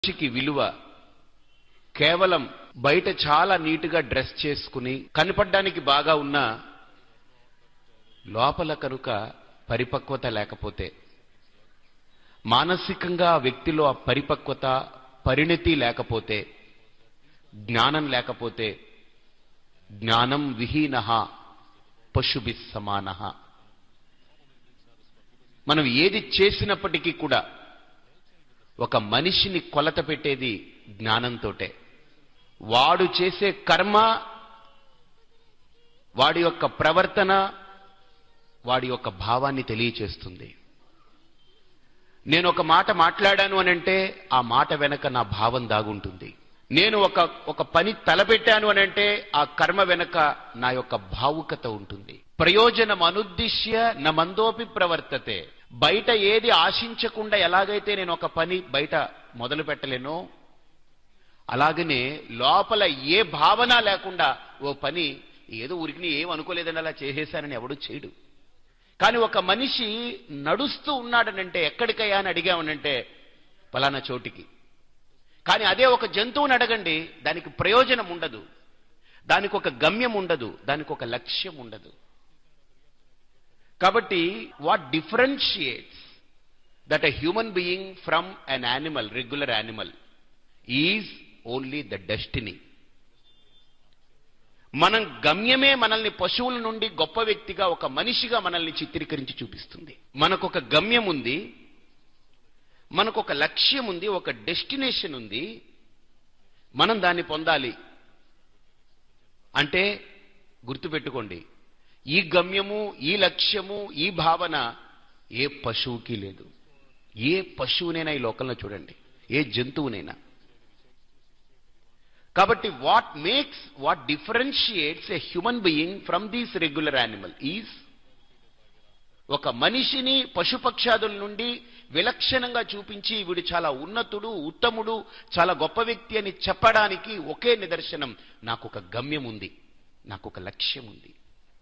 మనిషికి విలువ కేవలం బయట చాలా నీటుగా డ్రెస్ చేసుకుని కనపడడానికి బాగా ఉన్న లోపల కనుక పరిపక్వత లేకపోతే మానసికంగా ఆ వ్యక్తిలో ఆ పరిపక్వత పరిణతి లేకపోతే జ్ఞానం లేకపోతే జ్ఞానం విహీన పశుభి సమాన మనం ఏది చేసినప్పటికీ కూడా ఒక మనిషిని కొలత పెట్టేది జ్ఞానంతోటే వాడు చేసే కర్మ వాడి యొక్క ప్రవర్తన వాడి యొక్క భావాన్ని తెలియచేస్తుంది నేను ఒక మాట మాట్లాడాను అని అంటే ఆ మాట వెనక నా భావం దాగుంటుంది నేను ఒక ఒక పని తలపెట్టాను అని అంటే ఆ కర్మ వెనక నా యొక్క భావుకత ఉంటుంది ప్రయోజనం అనుద్దిశ్య న మందోపి ప్రవర్తతే బయట ఏది ఆశించకుండా ఎలాగైతే నేను ఒక పని బయట మొదలు పెట్టలేనో అలాగనే లోపల ఏ భావన లేకుండా ఓ పని ఏదో ఉరికిని ఏం అనుకోలేదని అలా చేసేశానని ఎవడు చేయడు కానీ ఒక మనిషి నడుస్తూ ఉన్నాడనంటే ఎక్కడికయ్యా అని అడిగామనంటే పలానా చోటికి కానీ అదే ఒక జంతువుని అడగండి దానికి ప్రయోజనం ఉండదు దానికి ఒక గమ్యం ఉండదు దానికి ఒక లక్ష్యం ఉండదు కాబట్టి what differentiates that a human being from an animal regular animal is only the destiny మనం గమ్యమే మనల్ని పశువుల నుండి గొప్ప వ్యక్తిగా ఒక మనిషిగా మనల్ని చిత్రీకరించి చూపిస్తుంది మనకొక గమ్యం ఉంది మనకొక లక్ష్యం ఉంది ఒక డెస్టినేషన్ ఉంది మనం దాన్ని పొందాలి అంటే గుర్తుపెట్టుకోండి ఈ గమ్యము ఈ లక్ష్యము ఈ భావన ఏ పశువుకి లేదు ఏ పశువునైనా ఈ లోకంలో చూడండి ఏ జంతువునైనా కాబట్టి what makes what differentiates a human being from these regular animal is ఒక మనిషిని పశుపక్షాదుల నుండి విలక్షణంగా చూపించి వీడు చాలా ఉన్నతుడు ఉత్తముడు చాలా గొప్ప వ్యక్తి అని చెప్పడానికి ఒకే నిదర్శనం నాకు ఒక గమ్యం ఉంది నాకు ఒక లక్ష్యం ఉంది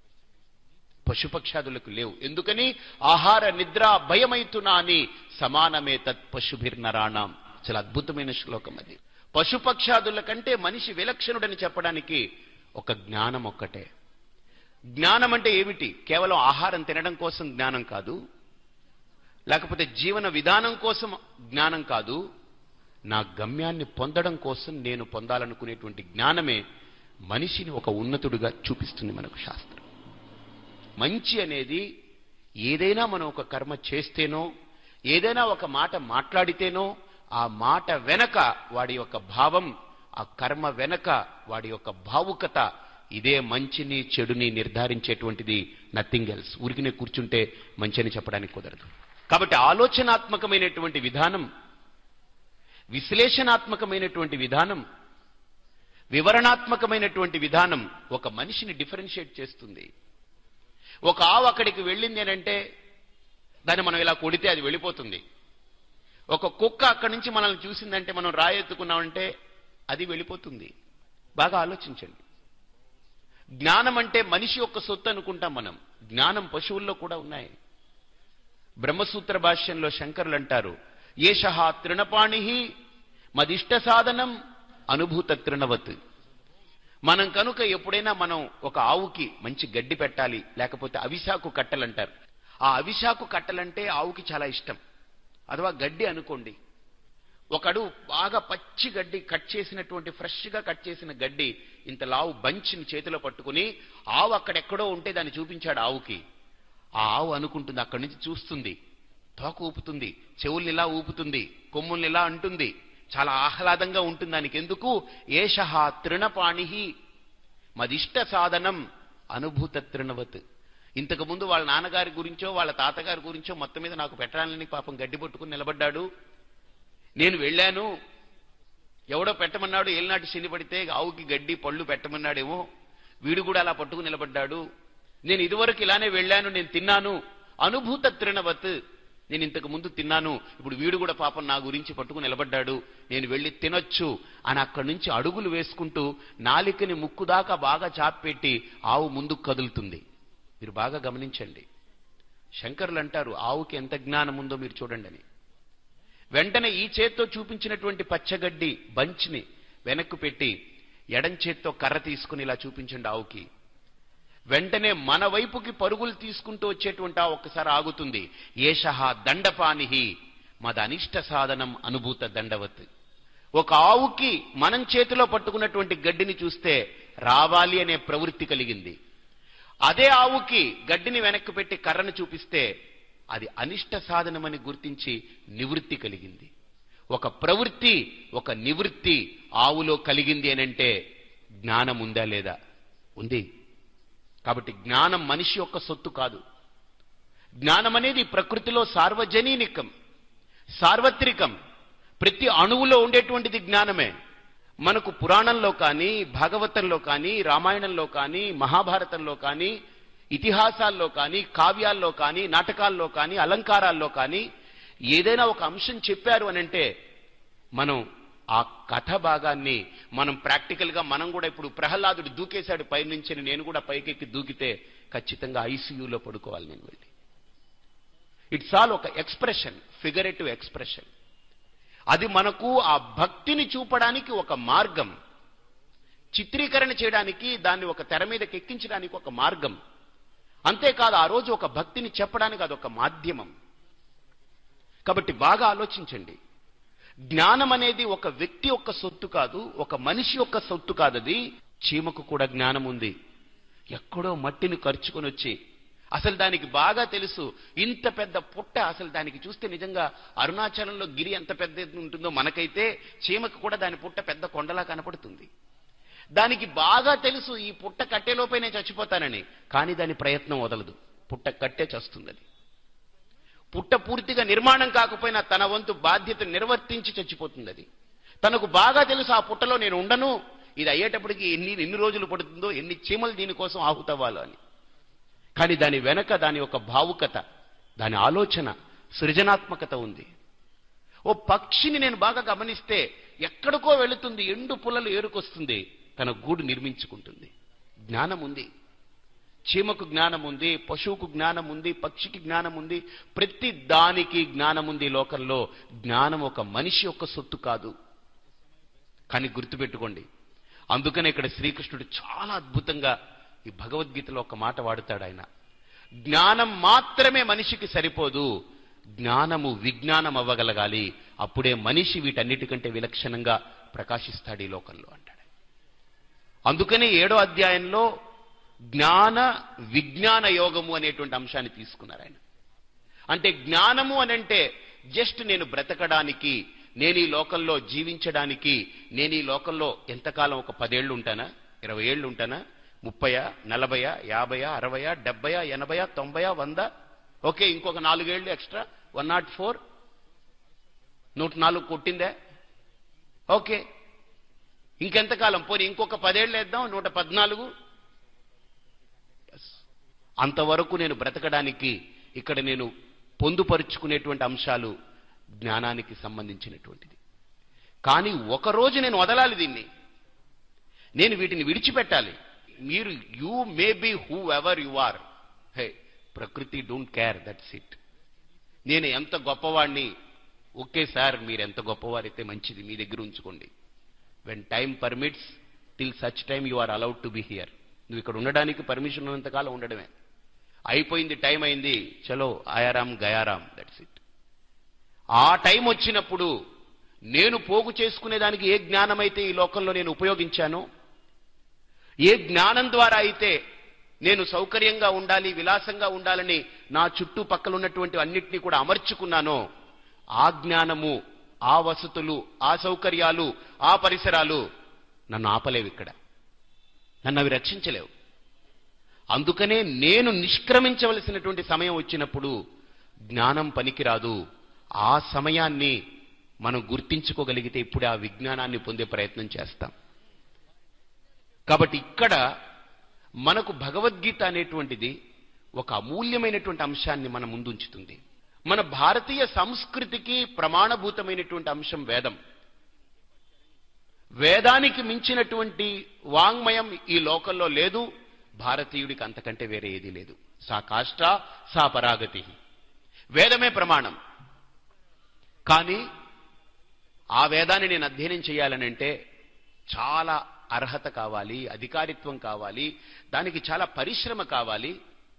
పశుపక్షాదులకు లేవు ఎందుకని ఆహార నిద్ర భయమైతున్నా అని సమానమే తత్ పశుభిర్నరాణం చాలా అద్భుతమైన శ్లోకం అది పశుపక్షాదుల కంటే మనిషి విలక్షణుడని చెప్పడానికి ఒక జ్ఞానం ఒక్కటే జ్ఞానం అంటే ఏమిటి కేవలం ఆహారం తినడం కోసం జ్ఞానం కాదు లేకపోతే జీవన విధానం కోసం జ్ఞానం కాదు నా గమ్యాన్ని పొందడం కోసం నేను పొందాలనుకునేటువంటి జ్ఞానమే మనిషిని ఒక ఉన్నతుడిగా చూపిస్తుంది మనకు శాస్త్రం మంచి అనేది ఏదైనా మనం ఒక కర్మ చేస్తేనో ఏదైనా ఒక మాట మాట్లాడితేనో ఆ మాట వెనక వాడి యొక్క భావం ఆ కర్మ వెనక వాడి యొక్క భావుకత ఇదే మంచిని చెడుని నిర్ధారించేటువంటిది నథింగ్ ఎల్స్ ఊరికినే కూర్చుంటే మంచి అని చెప్పడానికి కుదరదు కాబట్టి ఆలోచనాత్మకమైనటువంటి విధానం విశ్లేషణాత్మకమైనటువంటి విధానం వివరణాత్మకమైనటువంటి విధానం ఒక మనిషిని డిఫరెన్షియేట్ చేస్తుంది ఒక ఆవు అక్కడికి వెళ్ళింది అంటే దాన్ని మనం ఇలా కొడితే అది వెళ్ళిపోతుంది ఒక కుక్క అక్కడి నుంచి మనల్ని చూసిందంటే మనం రాయెత్తుకున్నామంటే అది వెళ్ళిపోతుంది బాగా ఆలోచించండి జ్ఞానం అంటే మనిషి యొక్క సొత్తు అనుకుంటాం మనం జ్ఞానం పశువుల్లో కూడా ఉన్నాయి బ్రహ్మసూత్ర భాష్యంలో శంకరులు అంటారు ఏష తృణపాణి మదిష్ట సాధనం అనుభూత తృణవత్ మనం కనుక ఎప్పుడైనా మనం ఒక ఆవుకి మంచి గడ్డి పెట్టాలి లేకపోతే అవిశాకు కట్టలంటారు ఆ అవిశాకు కట్టలంటే ఆవుకి చాలా ఇష్టం అథవా గడ్డి అనుకోండి ఒకడు బాగా పచ్చి గడ్డి కట్ చేసినటువంటి ఫ్రెష్గా కట్ చేసిన గడ్డి ఇంత లావు బంచిని చేతిలో పట్టుకుని ఆవు అక్కడెక్కడో ఉంటే దాన్ని చూపించాడు ఆవుకి ఆ ఆవు అనుకుంటుంది అక్కడి నుంచి చూస్తుంది తోక ఊపుతుంది చెవుల్ని ఇలా ఊపుతుంది కొమ్ముల్ని ఇలా అంటుంది చాలా ఆహ్లాదంగా ఉంటుంది దానికి ఎందుకు ఏష తృణపాణి మదిష్ట సాధనం అనుభూత తృణవత్ ఇంతకు ముందు వాళ్ళ నాన్నగారి గురించో వాళ్ళ తాతగారి గురించో మొత్తం మీద నాకు పెట్టాలని పాపం గడ్డి పట్టుకుని నిలబడ్డాడు నేను వెళ్ళాను ఎవడో పెట్టమన్నాడు ఏలినాటి శని పడితే ఆవుకి గడ్డి పళ్ళు పెట్టమన్నాడేమో వీడు కూడా అలా పట్టుకుని నిలబడ్డాడు నేను ఇదివరకు ఇలానే వెళ్ళాను నేను తిన్నాను అనుభూత తృణవత్ నేను ఇంతకు ముందు తిన్నాను ఇప్పుడు వీడు కూడా పాపం నా గురించి పట్టుకుని నిలబడ్డాడు నేను వెళ్ళి తినొచ్చు అని అక్కడి నుంచి అడుగులు వేసుకుంటూ నాలికని ముక్కు దాకా బాగా చాపెట్టి ఆవు ముందుకు కదులుతుంది మీరు బాగా గమనించండి శంకరులు అంటారు ఆవుకి ఎంత జ్ఞానం ఉందో మీరు చూడండి అని వెంటనే ఈ చేత్తో చూపించినటువంటి పచ్చగడ్డి బంచ్ని వెనక్కు పెట్టి ఎడం చేత్తో కర్ర తీసుకుని ఇలా చూపించండి ఆవుకి వెంటనే మన వైపుకి పరుగులు తీసుకుంటూ వచ్చేటువంటి ఆ ఒక్కసారి ఆగుతుంది ఏషహ దండపానిహి మద అనిష్ట సాధనం అనుభూత దండవత్ ఒక ఆవుకి మనం చేతిలో పట్టుకున్నటువంటి గడ్డిని చూస్తే రావాలి అనే ప్రవృత్తి కలిగింది అదే ఆవుకి గడ్డిని వెనక్కి పెట్టి కర్రను చూపిస్తే అది అనిష్ట సాధనమని గుర్తించి నివృత్తి కలిగింది ఒక ప్రవృత్తి ఒక నివృత్తి ఆవులో కలిగింది అనంటే జ్ఞానం ఉందా లేదా ఉంది కాబట్టి జ్ఞానం మనిషి యొక్క సొత్తు కాదు జ్ఞానం అనేది ప్రకృతిలో సార్వజనీనికం సార్వత్రికం ప్రతి అణువులో ఉండేటువంటిది జ్ఞానమే మనకు పురాణంలో కానీ భాగవతంలో కానీ రామాయణంలో కానీ మహాభారతంలో కానీ ఇతిహాసాల్లో కానీ కావ్యాల్లో కానీ నాటకాల్లో కానీ అలంకారాల్లో కానీ ఏదైనా ఒక అంశం చెప్పారు అని అంటే మనం ఆ కథ భాగాన్ని మనం ప్రాక్టికల్గా మనం కూడా ఇప్పుడు ప్రహ్లాదుడు దూకేశాడు పైనుంచి నేను కూడా పైకెక్కి దూకితే ఖచ్చితంగా ఐసీయూలో పడుకోవాలి నేను వెళ్ళి ఇట్స్ ఆల్ ఒక ఎక్స్ప్రెషన్ ఫిగరేటివ్ ఎక్స్ప్రెషన్ అది మనకు ఆ భక్తిని చూపడానికి ఒక మార్గం చిత్రీకరణ చేయడానికి దాన్ని ఒక తెర మీదకి ఎక్కించడానికి ఒక మార్గం అంతేకాదు ఆ రోజు ఒక భక్తిని చెప్పడానికి అదొక మాధ్యమం కాబట్టి బాగా ఆలోచించండి జ్ఞానం అనేది ఒక వ్యక్తి యొక్క సొత్తు కాదు ఒక మనిషి యొక్క సొత్తు కాదది చీమకు కూడా జ్ఞానం ఉంది ఎక్కడో మట్టిని ఖర్చుకొని వచ్చి అసలు దానికి బాగా తెలుసు ఇంత పెద్ద పుట్ట అసలు దానికి చూస్తే నిజంగా అరుణాచలంలో గిరి ఎంత పెద్ద ఉంటుందో మనకైతే చీమకు కూడా దాని పుట్ట పెద్ద కొండలా కనపడుతుంది దానికి బాగా తెలుసు ఈ పుట్ట కట్టేలోపే నేను చచ్చిపోతానని కానీ దాని ప్రయత్నం వదలదు పుట్ట కట్టే చస్తుంది పుట్ట పూర్తిగా నిర్మాణం కాకపోయినా తన వంతు బాధ్యత నిర్వర్తించి చచ్చిపోతుంది అది తనకు బాగా తెలుసు ఆ పుట్టలో నేను ఉండను ఇది అయ్యేటప్పటికి ఎన్ని ఎన్ని రోజులు పడుతుందో ఎన్ని చీమలు దీనికోసం ఆహుతవ్వాలో అని కానీ దాని వెనక దాని యొక్క భావుకత దాని ఆలోచన సృజనాత్మకత ఉంది ఓ పక్షిని నేను బాగా గమనిస్తే ఎక్కడికో వెళుతుంది ఎండు పుల్లలు ఏరుకొస్తుంది తన గూడు నిర్మించుకుంటుంది జ్ఞానం ఉంది చీమకు జ్ఞానం ఉంది పశువుకు జ్ఞానం ఉంది పక్షికి జ్ఞానం ఉంది ప్రతి దానికి జ్ఞానం ఉంది ఈ లోకంలో జ్ఞానం ఒక మనిషి యొక్క సొత్తు కాదు కానీ గుర్తుపెట్టుకోండి అందుకనే ఇక్కడ శ్రీకృష్ణుడు చాలా అద్భుతంగా ఈ భగవద్గీతలో ఒక మాట వాడుతాడు ఆయన జ్ఞానం మాత్రమే మనిషికి సరిపోదు జ్ఞానము విజ్ఞానం అవ్వగలగాలి అప్పుడే మనిషి వీటన్నిటికంటే విలక్షణంగా ప్రకాశిస్తాడు ఈ లోకంలో అంటాడు అందుకనే ఏడో అధ్యాయంలో జ్ఞాన విజ్ఞాన యోగము అనేటువంటి అంశాన్ని తీసుకున్నారు ఆయన అంటే జ్ఞానము అని అంటే జస్ట్ నేను బ్రతకడానికి నేను ఈ లోకంలో జీవించడానికి నేను ఈ లోకంలో ఎంతకాలం ఒక పదేళ్లు ఉంటానా ఇరవై ఏళ్ళు ఉంటానా ముప్పయా నలభయా యాభయా అరవయా డెబ్బయా ఎనభయా తొంభయా వంద ఓకే ఇంకొక నాలుగేళ్లు ఎక్స్ట్రా వన్ నాట్ ఫోర్ నూట నాలుగు కొట్టిందే ఓకే ఇంకెంతకాలం పోనీ ఇంకొక పదేళ్ళు వేద్దాం నూట పద్నాలుగు అంతవరకు నేను బ్రతకడానికి ఇక్కడ నేను పొందుపరుచుకునేటువంటి అంశాలు జ్ఞానానికి సంబంధించినటువంటిది కానీ ఒకరోజు నేను వదలాలి దీన్ని నేను వీటిని విడిచిపెట్టాలి మీరు you may be whoever you are hey ప్రకృతి డోంట్ కేర్ దట్స్ ఇట్ నేను ఎంత గొప్పవాడిని ఓకే సార్ మీరు ఎంత గొప్పవారైతే మంచిది మీ దగ్గర ఉంచుకోండి when time permits till such time you are allowed to be here నువ్వు ఇక్కడ ఉండడానికి పర్మిషన్ ఉన్నంతకాలం ఉండడమే అయిపోయింది టైం అయింది చలో ఆయారాం గయారాం దట్స్ ఇట్ ఆ టైం వచ్చినప్పుడు నేను పోగు చేసుకునేదానికి ఏ జ్ఞానం అయితే ఈ లోకంలో నేను ఉపయోగించానో ఏ జ్ఞానం ద్వారా అయితే నేను సౌకర్యంగా ఉండాలి విలాసంగా ఉండాలని నా చుట్టుపక్కల ఉన్నటువంటి అన్నిటినీ కూడా అమర్చుకున్నానో ఆ జ్ఞానము ఆ వసతులు ఆ సౌకర్యాలు ఆ పరిసరాలు నన్ను ఆపలేవు ఇక్కడ నన్ను అవి రక్షించలేవు అందుకనే నేను నిష్క్రమించవలసినటువంటి సమయం వచ్చినప్పుడు జ్ఞానం పనికిరాదు ఆ సమయాన్ని మనం గుర్తించుకోగలిగితే ఇప్పుడే ఆ విజ్ఞానాన్ని పొందే ప్రయత్నం చేస్తాం కాబట్టి ఇక్కడ మనకు భగవద్గీత అనేటువంటిది ఒక అమూల్యమైనటువంటి అంశాన్ని మన ముందుంచుతుంది మన భారతీయ సంస్కృతికి ప్రమాణభూతమైనటువంటి అంశం వేదం వేదానికి మించినటువంటి వాంగ్మయం ఈ లోకంలో లేదు భారతీయుడికి అంతకంటే వేరే ఏదీ లేదు సా కాష్ట సా పరాగతి వేదమే ప్రమాణం కానీ ఆ వేదాన్ని నేను అధ్యయనం చేయాలనంటే చాలా అర్హత కావాలి అధికారిత్వం కావాలి దానికి చాలా పరిశ్రమ కావాలి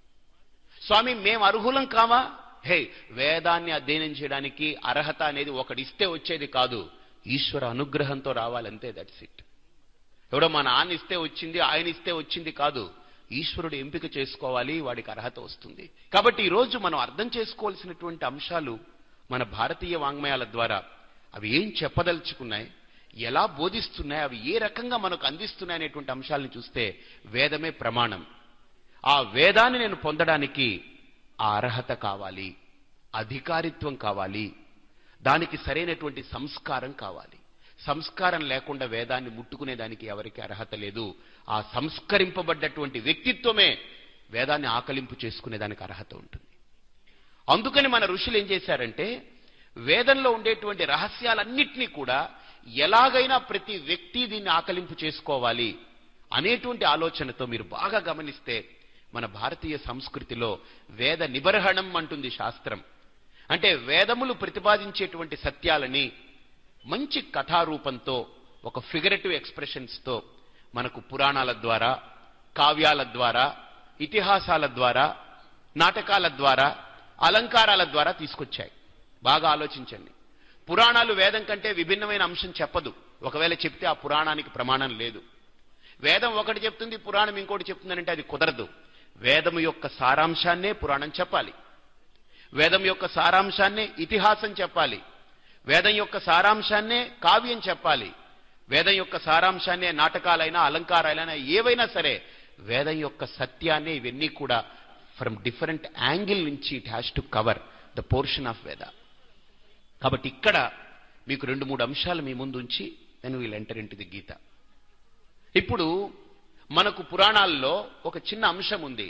స్వామి మేము అర్హులం కావా హే వేదాన్ని అధ్యయనం చేయడానికి అర్హత అనేది ఒకడిస్తే వచ్చేది కాదు ఈశ్వర అనుగ్రహంతో రావాలంతే దట్స్ ఇట్ ఎవడో మా నాన్న ఇస్తే వచ్చింది ఆయన ఇస్తే వచ్చింది కాదు ఈశ్వరుడు ఎంపిక చేసుకోవాలి వాడికి అర్హత వస్తుంది కాబట్టి ఈరోజు మనం అర్థం చేసుకోవాల్సినటువంటి అంశాలు మన భారతీయ వాంగ్మయాల ద్వారా అవి ఏం చెప్పదలుచుకున్నాయి ఎలా బోధిస్తున్నాయి అవి ఏ రకంగా మనకు అందిస్తున్నాయి అనేటువంటి అంశాలను చూస్తే వేదమే ప్రమాణం ఆ వేదాన్ని నేను పొందడానికి ఆ అర్హత కావాలి అధికారిత్వం కావాలి దానికి సరైనటువంటి సంస్కారం కావాలి సంస్కారం లేకుండా వేదాన్ని ముట్టుకునేదానికి ఎవరికి అర్హత లేదు ఆ సంస్కరింపబడ్డటువంటి వ్యక్తిత్వమే వేదాన్ని ఆకలింపు చేసుకునేదానికి అర్హత ఉంటుంది అందుకని మన ఋషులు ఏం చేశారంటే వేదంలో ఉండేటువంటి రహస్యాలన్నింటినీ కూడా ఎలాగైనా ప్రతి వ్యక్తి దీన్ని ఆకలింపు చేసుకోవాలి అనేటువంటి ఆలోచనతో మీరు బాగా గమనిస్తే మన భారతీయ సంస్కృతిలో వేద నిబర్హణం అంటుంది శాస్త్రం అంటే వేదములు ప్రతిపాదించేటువంటి సత్యాలని మంచి కథారూపంతో ఒక ఫిగరేటివ్ ఎక్స్ప్రెషన్స్తో మనకు పురాణాల ద్వారా కావ్యాల ద్వారా ఇతిహాసాల ద్వారా నాటకాల ద్వారా అలంకారాల ద్వారా తీసుకొచ్చాయి బాగా ఆలోచించండి పురాణాలు వేదం కంటే విభిన్నమైన అంశం చెప్పదు ఒకవేళ చెప్తే ఆ పురాణానికి ప్రమాణం లేదు వేదం ఒకటి చెప్తుంది పురాణం ఇంకోటి చెప్తుందంటే అది కుదరదు వేదం యొక్క సారాంశాన్నే పురాణం చెప్పాలి వేదం యొక్క సారాంశాన్నే ఇతిహాసం చెప్పాలి వేదం యొక్క సారాంశాన్నే కావ్యం చెప్పాలి వేదం యొక్క సారాంశాన్నే నాటకాలైనా అలంకారాలైనా ఏవైనా సరే వేదం యొక్క సత్యాన్ని ఇవన్నీ కూడా ఫ్రమ్ డిఫరెంట్ యాంగిల్ నుంచి it has to cover the portion of Veda కాబట్టి ఇక్కడ మీకు రెండు మూడు అంశాలు మీ ముందు ఉంచి నేను we'll enter into the Gita ఇప్పుడు మనకు పురాణాల్లో ఒక చిన్న అంశం ఉంది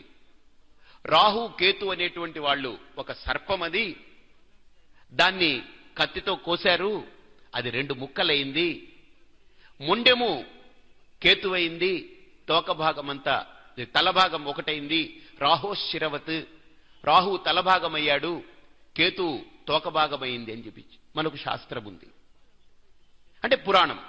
రాహు కేతు అనేటువంటి వాళ్ళు ఒక సర్పం అది దాన్ని కత్తితో కోశారు అది రెండు ముక్కలైంది ముండెము కేతువైంది తోక భాగమంతా తలభాగం ఒకటైంది రాహో శిరవత్ రాహు తలభాగమయ్యాడు కేతు తోక భాగమైంది అని చెప్పి మనకు శాస్త్రం ఉంది అంటే పురాణం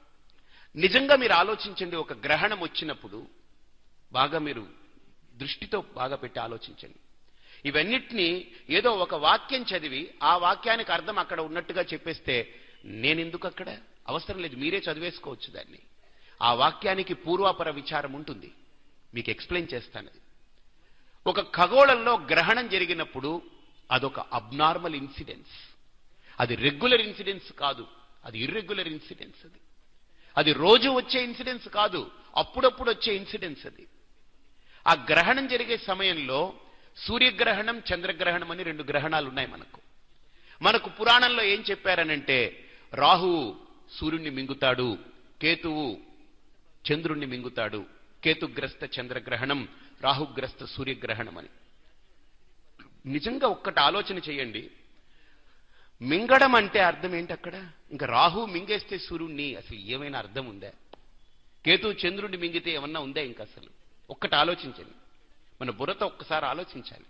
నిజంగా మీరు ఆలోచించండి ఒక గ్రహణం వచ్చినప్పుడు బాగా మీరు దృష్టితో బాగా పెట్టి ఆలోచించండి ఇవన్నిటినీ ఏదో ఒక వాక్యం చదివి ఆ వాక్యానికి అర్థం అక్కడ ఉన్నట్టుగా చెప్పేస్తే నేనెందుకు అక్కడ అవసరం లేదు మీరే చదివేసుకోవచ్చు దాన్ని ఆ వాక్యానికి పూర్వాపర విచారం ఉంటుంది మీకు ఎక్స్ప్లెయిన్ చేస్తాను అది ఒక ఖగోళంలో గ్రహణం జరిగినప్పుడు అదొక అబ్నార్మల్ ఇన్సిడెన్స్ అది రెగ్యులర్ ఇన్సిడెన్స్ కాదు అది ఇర్రెగ్యులర్ ఇన్సిడెన్స్ అది అది రోజు వచ్చే ఇన్సిడెన్స్ కాదు అప్పుడప్పుడు వచ్చే ఇన్సిడెన్స్ అది ఆ గ్రహణం జరిగే సమయంలో సూర్యగ్రహణం చంద్రగ్రహణం అని రెండు గ్రహణాలు ఉన్నాయి మనకు మనకు పురాణంలో ఏం చెప్పారనంటే రాహువు సూర్యుణ్ణి మింగుతాడు కేతువు చంద్రుణ్ణి మింగుతాడు కేతుగ్రస్త చంద్రగ్రహణం రాహుగ్రస్త సూర్యగ్రహణం అని నిజంగా ఒక్కటి ఆలోచన చేయండి మింగడం అంటే అర్థం ఏంటి అక్కడ ఇంకా రాహు మింగేస్తే సూర్యుణ్ణి అసలు ఏమైనా అర్థం ఉందా కేతు చంద్రుడిని మింగితే ఏమన్నా ఉందా ఇంకా అసలు ఒక్కటి ఆలోచించండి మన బుర్రతో ఒక్కసారి ఆలోచించాలి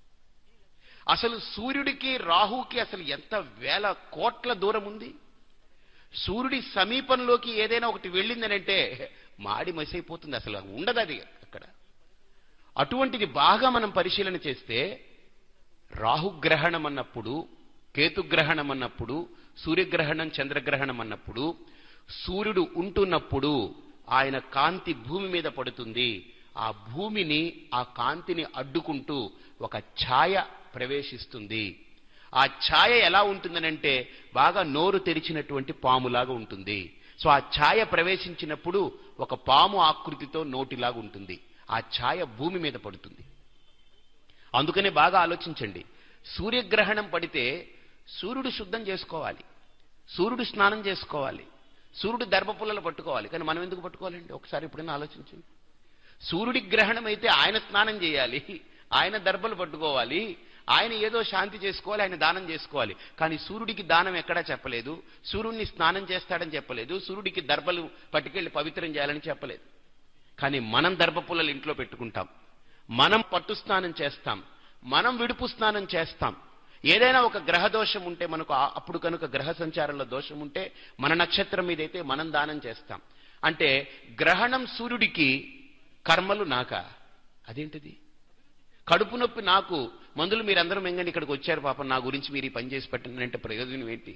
అసలు సూర్యుడికి రాహుకి అసలు ఎంత వేల కోట్ల దూరం ఉంది సూర్యుడి సమీపంలోకి ఏదైనా ఒకటి వెళ్ళిందనంటే మాడి మసైపోతుంది అసలు ఉండదు అది అక్కడ అటువంటిది బాగా మనం పరిశీలన చేస్తే రాహుగ్రహణం అన్నప్పుడు కేతుగ్రహణం అన్నప్పుడు సూర్యగ్రహణం చంద్రగ్రహణం అన్నప్పుడు సూర్యుడు ఉంటున్నప్పుడు ఆయన కాంతి భూమి మీద పడుతుంది ఆ భూమిని ఆ కాంతిని అడ్డుకుంటూ ఒక ఛాయ ప్రవేశిస్తుంది ఆ ఛాయ ఎలా ఉంటుందనంటే బాగా నోరు తెరిచినటువంటి పాములాగా ఉంటుంది సో ఆ ఛాయ ప్రవేశించినప్పుడు ఒక పాము ఆకృతితో నోటిలాగా ఉంటుంది ఆ ఛాయ భూమి మీద పడుతుంది అందుకనే బాగా ఆలోచించండి సూర్యగ్రహణం పడితే సూర్యుడు శుద్ధం చేసుకోవాలి సూర్యుడు స్నానం చేసుకోవాలి సూర్యుడు దర్భపుల్లలు పట్టుకోవాలి కానీ మనం ఎందుకు పట్టుకోవాలండి ఒకసారి ఎప్పుడైనా ఆలోచించండి సూర్యుడి గ్రహణం అయితే ఆయన స్నానం చేయాలి ఆయన దర్భలు పట్టుకోవాలి ఆయన ఏదో శాంతి చేసుకోవాలి ఆయన దానం చేసుకోవాలి కానీ సూర్యుడికి దానం ఎక్కడా చెప్పలేదు సూర్యుడిని స్నానం చేస్తాడని చెప్పలేదు సూర్యుడికి దర్భలు పట్టుకెళ్లి పవిత్రం చేయాలని చెప్పలేదు కానీ మనం దర్భపుల్లలు ఇంట్లో పెట్టుకుంటాం మనం పట్టు స్నానం చేస్తాం మనం విడుపు స్నానం చేస్తాం ఏదైనా ఒక గ్రహ దోషం ఉంటే మనకు ఆ- అప్పుడు కనుక గ్రహ సంచారంలో దోషం ఉంటే మన నక్షత్రం మీదైతే మనం దానం చేస్తాం అంటే గ్రహణం సూర్యుడికి కర్మలు నాక అదేంటిది కడుపు నొప్పి నాకు మందులు మీరందరూ మెంగండి ఇక్కడికి వచ్చారు పాపం నా గురించి మీరు ఈ పని చేసి పెట్టండి అంటే ప్రయోజనం ఏంటి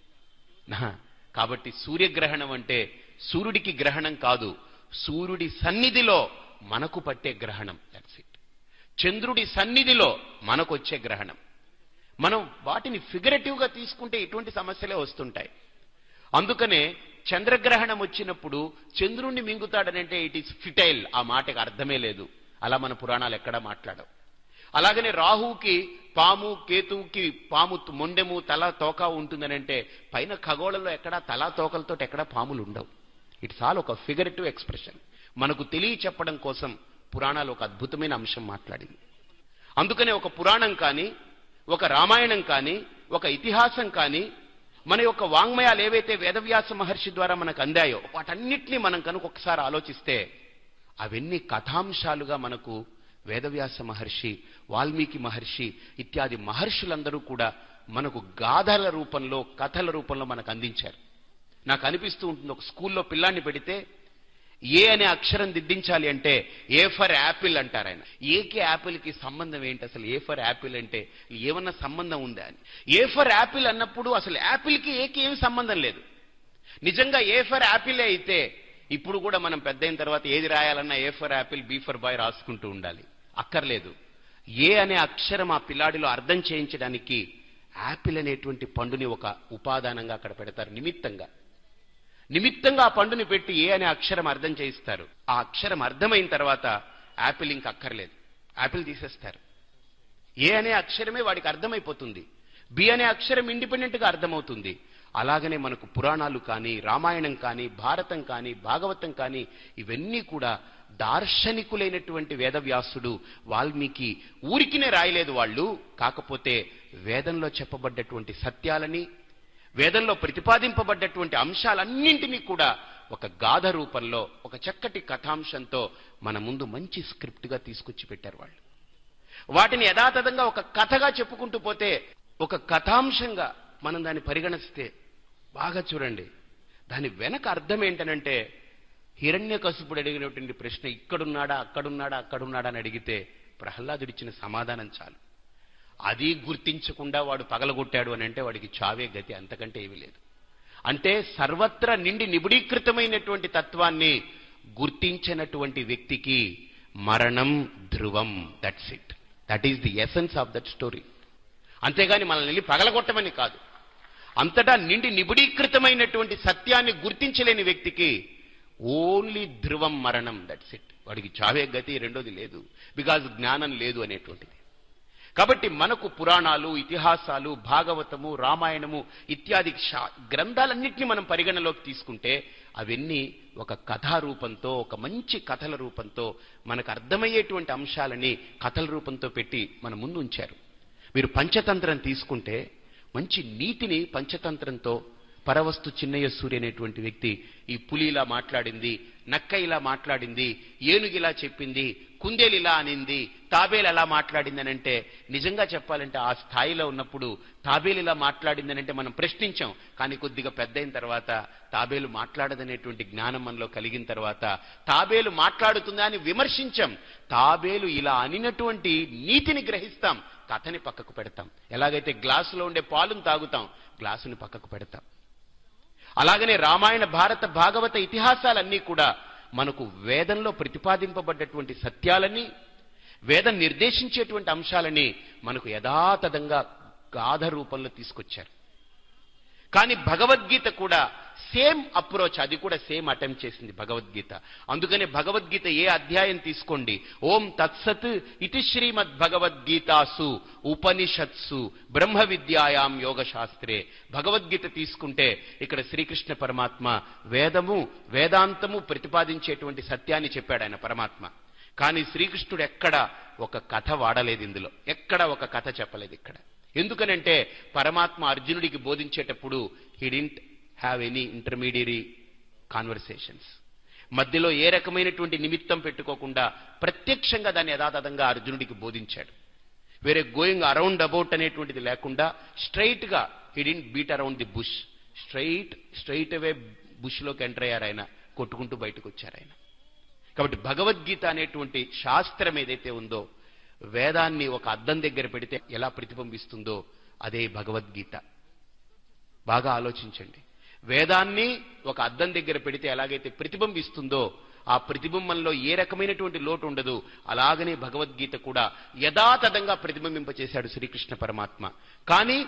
నా కాబట్టి సూర్యగ్రహణం అంటే సూర్యుడికి గ్రహణం కాదు సూర్యుడి సన్నిధిలో మనకు పట్టే గ్రహణం దట్స్ ఇట్ చంద్రుడి సన్నిధిలో మనకు వచ్చే గ్రహణం మనం వాటిని ఫిగరేటివ్ గా తీసుకుంటే ఇటువంటి సమస్యలే వస్తుంటాయి అందుకనే చంద్రగ్రహణం వచ్చినప్పుడు చంద్రుణ్ణి మింగుతాడనంటే ఇట్ ఈస్ ఫిటైల్ ఆ మాటకి అర్థమే లేదు అలా మన పురాణాలు ఎక్కడా మాట్లాడవు అలాగనే రాహువుకి పాము కేతువుకి పాము తు- మొండెము తల తోక ఉంటుందనంటే పైన ఖగోళంలో ఎక్కడా తల తోకలతో ఎక్కడా పాములు ఉండవు ఇట్స్ ఆల్ ఒక ఫిగరేటివ్ ఎక్స్ప్రెషన్ మనకు తెలియ చెప్పడం కోసం పురాణాలు ఒక అద్భుతమైన అంశం మాట్లాడింది అందుకనే ఒక పురాణం కానీ ఒక రామాయణం కానీ ఒక ఇతిహాసం కానీ మన యొక్క వాంగ్మయాలు ఏవైతే వేదవ్యాస మహర్షి ద్వారా మనకు అందాయో వాటన్నిటినీ మనం కనుక ఒకసారి ఆలోచిస్తే అవన్నీ కథాంశాలుగా మనకు వేదవ్యాస మహర్షి వాల్మీకి మహర్షి ఇత్యాది మహర్షులందరూ కూడా మనకు గాథల రూపంలో కథల రూపంలో మనకు అందించారు నాకు అనిపిస్తూ ఉంటుంది ఒక స్కూల్లో పిల్లాన్ని పెడితే ఏ అనే అక్షరం దిద్దించాలి అంటే ఏ ఫర్ యాపిల్ అంటారు ఆయన ఏకి యాపిల్కి సంబంధం ఏంటి అసలు ఏ ఫర్ యాపిల్ అంటే ఏమన్నా సంబంధం ఉందా అని ఏ ఫర్ యాపిల్ అన్నప్పుడు అసలు యాపిల్కి ఏకి ఏమి సంబంధం లేదు నిజంగా ఏ ఫర్ యాపిల్ అయితే ఇప్పుడు కూడా మనం పెద్ద అయిన తర్వాత ఏది రాయాలన్నా A for apple B for boy రాసుకుంటూ ఉండాలి అక్కర్లేదు ఏ అనే అక్షరం ఆ పిల్లాడిలో అర్థం చేయించడానికి యాపిల్ అనేటువంటి పండుని ఒక ఉపాదానంగా అక్కడ పెడతారు నిమిత్తంగా నిమిత్తంగా ఆ పండుని పెట్టి ఏ అనే అక్షరం అర్థం చేయిస్తారు ఆ అక్షరం అర్థమైన తర్వాత యాపిల్ ఇంక అక్కర్లేదు యాపిల్ తీసేస్తారు ఏ అనే అక్షరమే వాడికి అర్థమైపోతుంది బి అనే అక్షరం ఇండిపెండెంట్ గా అర్థమవుతుంది అలాగనే మనకు పురాణాలు కానీ రామాయణం కానీ భారతం కానీ భాగవతం కానీ ఇవన్నీ కూడా దార్శనికులైనటువంటి వేదవ్యాసుడు వాల్మీకి ఊరికినే రాయలేదు వాళ్ళు కాకపోతే వేదంలో చెప్పబడ్డటువంటి సత్యాలని వేదంలో ప్రతిపాదింపబడ్డటువంటి అంశాలన్నింటినీ కూడా ఒక గాథ రూపంలో ఒక చక్కటి కథాంశంతో మన ముందు మంచి స్క్రిప్ట్గా తీసుకొచ్చి పెట్టారు వాళ్ళు వాటిని యథాతథంగా ఒక కథగా చెప్పుకుంటూ పోతే ఒక కథాంశంగా మనం దాన్ని పరిగణిస్తే బాగా చూడండి దాని వెనక అర్థం ఏంటనంటే హిరణ్య కసుపుడు అడిగినటువంటి ప్రశ్న ఇక్కడున్నాడా అక్కడున్నాడా అక్కడున్నాడా అని అడిగితే ప్రహ్లాదుడిచ్చిన సమాధానం చాలు అది గుర్తించకుండా వాడు పగలగొట్టాడు అని అంటే వాడికి చావే గతి అంతకంటే ఏమీ లేదు అంటే సర్వత్రా నిండి నిబిడీకృతమైనటువంటి తత్వాన్ని గుర్తించినటువంటి వ్యక్తికి మరణం ధ్రువం that's it that is the essence of that story అంతేగాని మనల్ని వెళ్ళి పగలగొట్టమని కాదు అంతటా నిండి నిబిడీకృతమైనటువంటి సత్యాన్ని గుర్తించలేని వ్యక్తికి ఓన్లీ ధ్రువం మరణం దట్స్ ఇట్ వాడికి చావే గతి రెండోది లేదు బికాజ్ జ్ఞానం లేదు అనేటువంటిది కాబట్టి మనకు పురాణాలు ఇతిహాసాలు భాగవతము రామాయణము ఇత్యాది శా- గ్రంథాలన్నింటినీ మనం పరిగణలోకి తీసుకుంటే అవన్నీ ఒక కథా రూపంతో ఒక మంచి కథల రూపంతో మనకు అర్థమయ్యేటువంటి అంశాలని కథల రూపంతో పెట్టి మన ముందు ఉంచారు మీరు పంచతంత్రం తీసుకుంటే మంచి నీతిని పంచతంత్రంతో పరవస్తు చిన్నయ్య సూర్య అనేటువంటి వ్యక్తి ఈ పులి ఇలా మాట్లాడింది నక్క ఇలా మాట్లాడింది ఏనుగు ఇలా చెప్పింది కుందేలు ఇలా అనింది తాబేలు ఎలా మాట్లాడింది అని అంటే నిజంగా చెప్పాలంటే ఆ స్థాయిలో ఉన్నప్పుడు తాబేలు ఇలా మాట్లాడింది అంటే మనం ప్రశ్నించాం కానీ కొద్దిగా పెద్ద అయిన తర్వాత తాబేలు మాట్లాడదనేటువంటి జ్ఞానం మనలో కలిగిన తర్వాత తాబేలు మాట్లాడుతుందా అని విమర్శించాం తాబేలు ఇలా అనినటువంటి నీతిని గ్రహిస్తాం కథని పక్కకు పెడతాం ఎలాగైతే గ్లాసులో ఉండే పాలును తాగుతాం గ్లాసుని పక్కకు పెడతాం అలాగనే రామాయణ భారత భాగవత ఇతిహాసాలన్నీ కూడా మనకు వేదంలో ప్రతిపాదింపబడ్డటువంటి సత్యాలని వేదం నిర్దేశించేటువంటి అంశాలని మనకు యథాతథంగా గాథ రూపంలో తీసుకొచ్చారు కానీ భగవద్గీత కూడా సేమ్ అప్రోచ్ అది కూడా సేమ్ అటెంప్ట్ చేసింది భగవద్గీత అందుకనే భగవద్గీత ఏ అధ్యాయం తీసుకోండి ఓం తత్సత్ ఇతి శ్రీమద్ భగవద్గీతాసు ఉపనిషత్సు బ్రహ్మ విద్యాయాం యోగ శాస్త్రే భగవద్గీత తీసుకుంటే ఇక్కడ శ్రీకృష్ణ పరమాత్మ వేదము వేదాంతము ప్రతిపాదించేటువంటి సత్యాన్ని చెప్పాడు ఆయన పరమాత్మ కానీ శ్రీకృష్ణుడు ఎక్కడ ఒక కథ వాడలేదు ఇందులో ఎక్కడ ఒక కథ చెప్పలేదు ఇక్కడ ఎందుకనంటే పరమాత్మ అర్జునుడికి బోధించేటప్పుడు he didn't have any intermediary conversations మధ్యలో ఏ రకమైనటువంటి నిమిత్తం పెట్టుకోకుండా ప్రత్యక్షంగా దాన్ని యథాతథంగా అర్జునుడికి బోధించాడు వేరే గోయింగ్ అరౌండ్ అబౌట్ అనేటువంటిది లేకుండా స్ట్రైట్ గా he didn't beat around the bush straight straight away బుష్లోకి ఎంటర్ అయ్యారు ఆయన కొట్టుకుంటూ బయటకు వచ్చారు ఆయన కాబట్టి భగవద్గీత అనేటువంటి శాస్త్రం ఏదైతే ఉందో వేదాన్ని ఒక అద్దం దగ్గర పెడితే ఎలా ప్రతిబింబిస్తుందో అదే భగవద్గీత బాగా ఆలోచించండి వేదాన్ని ఒక అద్దం దగ్గర పెడితే ఎలాగైతే ప్రతిబింబిస్తుందో ఆ ప్రతిబింబంలో ఏ రకమైనటువంటి లోటు ఉండదు అలాగనే భగవద్గీత కూడా యథాతథంగా ప్రతిబింబింపచేశాడు శ్రీకృష్ణ పరమాత్మ కానీ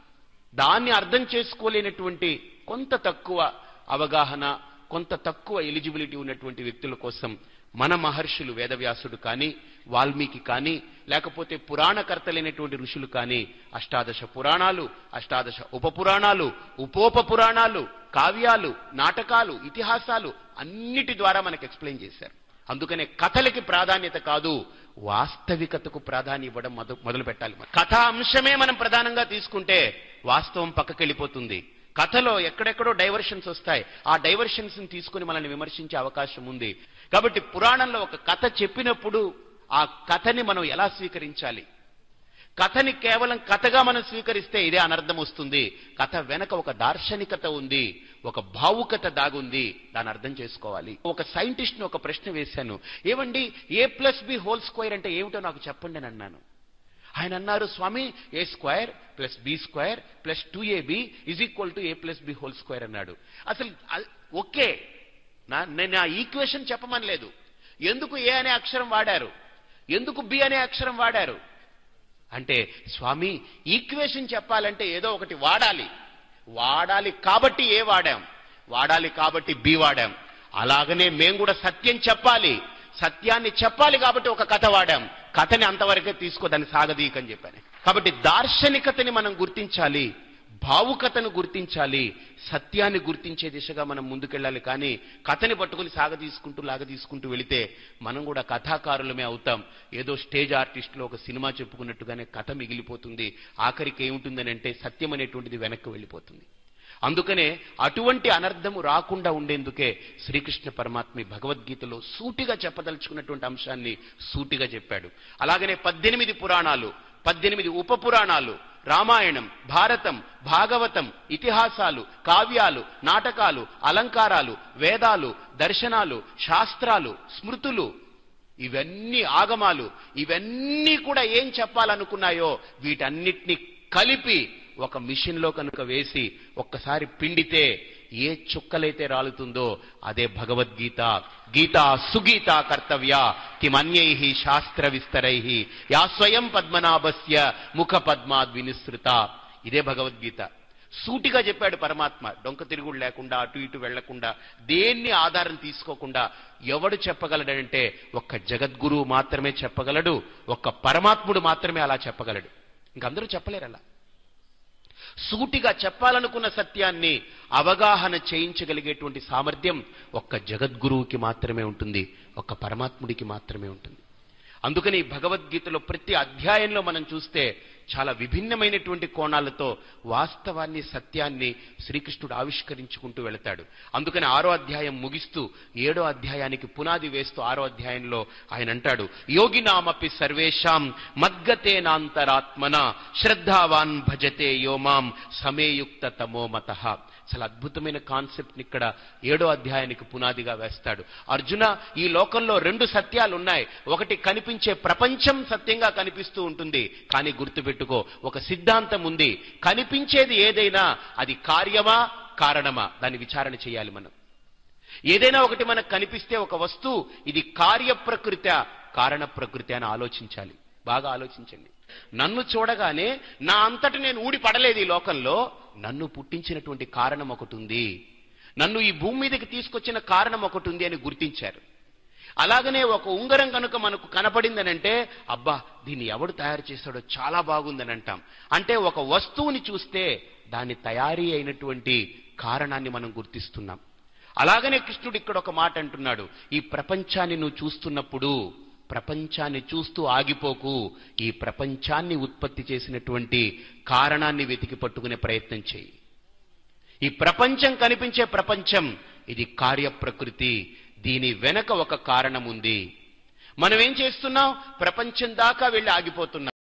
దాన్ని అర్థం చేసుకోలేనటువంటి కొంత తక్కువ అవగాహన కొంత తక్కువ ఎలిజిబిలిటీ ఉన్నటువంటి వ్యక్తుల కోసం మన మహర్షులు వేదవ్యాసుడు కానీ వాల్మీకి కానీ లేకపోతే పురాణకర్తలైనటువంటి ఋషులు కానీ అష్టాదశ పురాణాలు అష్టాదశ ఉపపురాణాలు ఉపోప పురాణాలు కావ్యాలు నాటకాలు ఇతిహాసాలు అన్నిటి ద్వారా మనకు ఎక్స్ప్లెయిన్ చేశారు అందుకనే కథలకి ప్రాధాన్యత కాదు వాస్తవికతకు ప్రాధాన్యం ఇవ్వడం మొద- మొదలు పెట్టాలి మనం. కథా అంశమే మనం ప్రధానంగా తీసుకుంటే వాస్తవం పక్కకెళ్ళిపోతుంది కథలో ఎక్కడెక్కడో డైవర్షన్స్ వస్తాయి ఆ డైవర్షన్స్ ని తీసుకుని మనల్ని విమర్శించే అవకాశం ఉంది కాబట్టి పురాణంలో ఒక కథ చెప్పినప్పుడు ఆ కథని మనం ఎలా స్వీకరించాలి కథని కేవలం కథగా మనం స్వీకరిస్తే ఇదే అనర్థం వస్తుంది కథ వెనక ఒక దార్శనికత ఉంది ఒక భావుకత దాగుంది దాన్ని అర్థం చేసుకోవాలి ఒక సైంటిస్ట్ ని ఒక ప్రశ్న వేశాను ఏమండి A plus B whole square అంటే ఏమిటో నాకు చెప్పండి అని అన్నాను ఆయన అన్నారు Swami A square plus B square plus two AB is equal to A plus B whole square అన్నాడు అసలు అ- ఓకే నా నేను ఆ ఈక్వేషన్ చెప్పమని లేదు ఎందుకు ఏ అనే అక్షరం వాడారు ఎందుకు బి అనే అక్షరం వాడారు అంటే స్వామి ఈక్వేషన్ చెప్పాలంటే ఏదో ఒకటి వాడాలి వాడాలి కాబట్టి ఏ వాడాం వాడాలి కాబట్టి బి వాడాం అలాగనే మేము కూడా సత్యం చెప్పాలి సత్యాన్ని చెప్పాలి కాబట్టి ఒక కథ వాడాం కథని అంతవరకే తీసుకో దాన్ని సాగదీకని చెప్పాను కాబట్టి దార్శనికతని మనం గుర్తించాలి భావుకతను గుర్తించాలి సత్యాన్ని గుర్తించే దిశగా మనం ముందుకెళ్ళాలి కానీ కథని పట్టుకుని సాగదీసుకుంటూ లాగదీసుకుంటూ వెళితే మనం కూడా కథాకారులమే అవుతాం ఏదో స్టేజ్ ఆర్టిస్టులో ఒక సినిమా చెప్పుకున్నట్టుగానే కథ మిగిలిపోతుంది ఆఖరికి ఏముంటుందని అంటే సత్యం అనేటువంటిది వెనక్కి వెళ్ళిపోతుంది అందుకనే అటువంటి అనర్థము రాకుండా ఉండేందుకే శ్రీకృష్ణ పరమాత్మ ఈ భగవద్గీతలో సూటిగా చెప్పదలుచుకున్నటువంటి అంశాన్ని సూటిగా చెప్పాడు అలాగనే పద్దెనిమిది పురాణాలు పద్దెనిమిది ఉప పురాణాలు రామాయణం భారతం భాగవతం ఇతిహాసాలు కావ్యాలు నాటకాలు అలంకారాలు వేదాలు దర్శనాలు శాస్త్రాలు స్మృతులు ఇవన్నీ ఆగమాలు ఇవన్నీ కూడా ఏం చెప్పాలనుకున్నాయో వీటన్నిటిని కలిపి ఒక మిషన్లో కనుక వేసి ఒక్కసారి పిండితే ఏ చుక్కలైతే రాలుతుందో అదే భగవద్గీత గీత సుగీత కర్తవ్య కిమన్యై శాస్త్ర విస్తరై యా స్వయం పద్మనాభస్య ముఖ పద్మాద్ వినిసృత ఇదే భగవద్గీత సూటిగా చెప్పాడు పరమాత్మ డొంక తిరుగుడు లేకుండా అటు ఇటు వెళ్లకుండా దేన్ని ఆధారం తీసుకోకుండా ఎవడు చెప్పగలడంటే ఒక్క జగద్గురువు మాత్రమే చెప్పగలడు ఒక్క పరమాత్ముడు మాత్రమే అలా చెప్పగలడు ఇంకందరూ చెప్పలేరు అలా సూటిగా చెప్పాలనుకున్న సత్యాన్ని అవగాహన చేయించగలిగేటువంటి సామర్థ్యం ఒక్క జగద్గురువుకి మాత్రమే ఉంటుంది ఒక్క పరమాత్ముడికి మాత్రమే ఉంటుంది అందుకని ఈ భగవద్గీతలో ప్రతి అధ్యాయంలో మనం చూస్తే చాలా విభిన్నమైనటువంటి కోణాలతో వాస్తవాన్ని సత్యాన్ని శ్రీకృష్ణుడు ఆవిష్కరించుకుంటూ వెళతాడు అందుకని ఆరో అధ్యాయం ముగిస్తూ ఏడో అధ్యాయానికి పునాది వేస్తూ ఆరో అధ్యాయంలో ఆయన అంటాడు యోగినామపి సర్వేషాం మద్గతేనాంతరాత్మన శ్రద్ధావాన్ భజతే యోమాం సమేయుక్త తమోమత చాలా అద్భుతమైన కాన్సెప్ట్ ఇక్కడ ఏడో అధ్యాయానికి పునాదిగా వేస్తాడు అర్జున ఈ లోకంలో రెండు సత్యాలు ఉన్నాయి ఒకటి కనిపించే ప్రపంచం సత్యంగా కనిపిస్తూ ఉంటుంది కానీ గుర్తుపెట్టుకో ఒక సిద్ధాంతం ఉంది కనిపించేది ఏదైనా అది కార్యమా కారణమా దాన్ని విచారణ చేయాలి మనం ఏదైనా ఒకటి మనకు కనిపిస్తే ఒక వస్తువు ఇది కార్య ప్రకృత కారణ ప్రకృతి అని ఆలోచించాలి బాగా ఆలోచించండి నన్ను చూడగానే నా అంతటి నేను ఊడి పడలేదు ఈ లోకంలో నన్ను పుట్టించినటువంటి కారణం ఒకటి ఉంది నన్ను ఈ భూమి మీదకి తీసుకొచ్చిన కారణం ఒకటి ఉంది అని గుర్తించారు అలాగనే ఒక ఉంగరం కనుక మనకు కనపడిందనంటే అబ్బా దీన్ని ఎవడు తయారు చేశాడో చాలా బాగుందని అంటాం అంటే ఒక వస్తువుని చూస్తే దాని తయారీ అయినటువంటి కారణాన్ని మనం గుర్తిస్తున్నాం అలాగనే కృష్ణుడు ఇక్కడ ఒక మాట అంటున్నాడు ఈ ప్రపంచాన్ని నువ్వు చూస్తున్నప్పుడు ప్రపంచాన్ని చూస్తూ ఆగిపోకు ఈ ప్రపంచాన్ని ఉత్పత్తి చేసినటువంటి కారణాన్ని వెతికి పట్టుకునే ప్రయత్నం చేయి ఈ ప్రపంచం కనిపించే ప్రపంచం ఇది కార్యప్రకృతి దీని వెనక ఒక కారణం ఉంది మనం ఏం చేస్తున్నాం ప్రపంచం దాకా వెళ్ళి ఆగిపోతున్నాం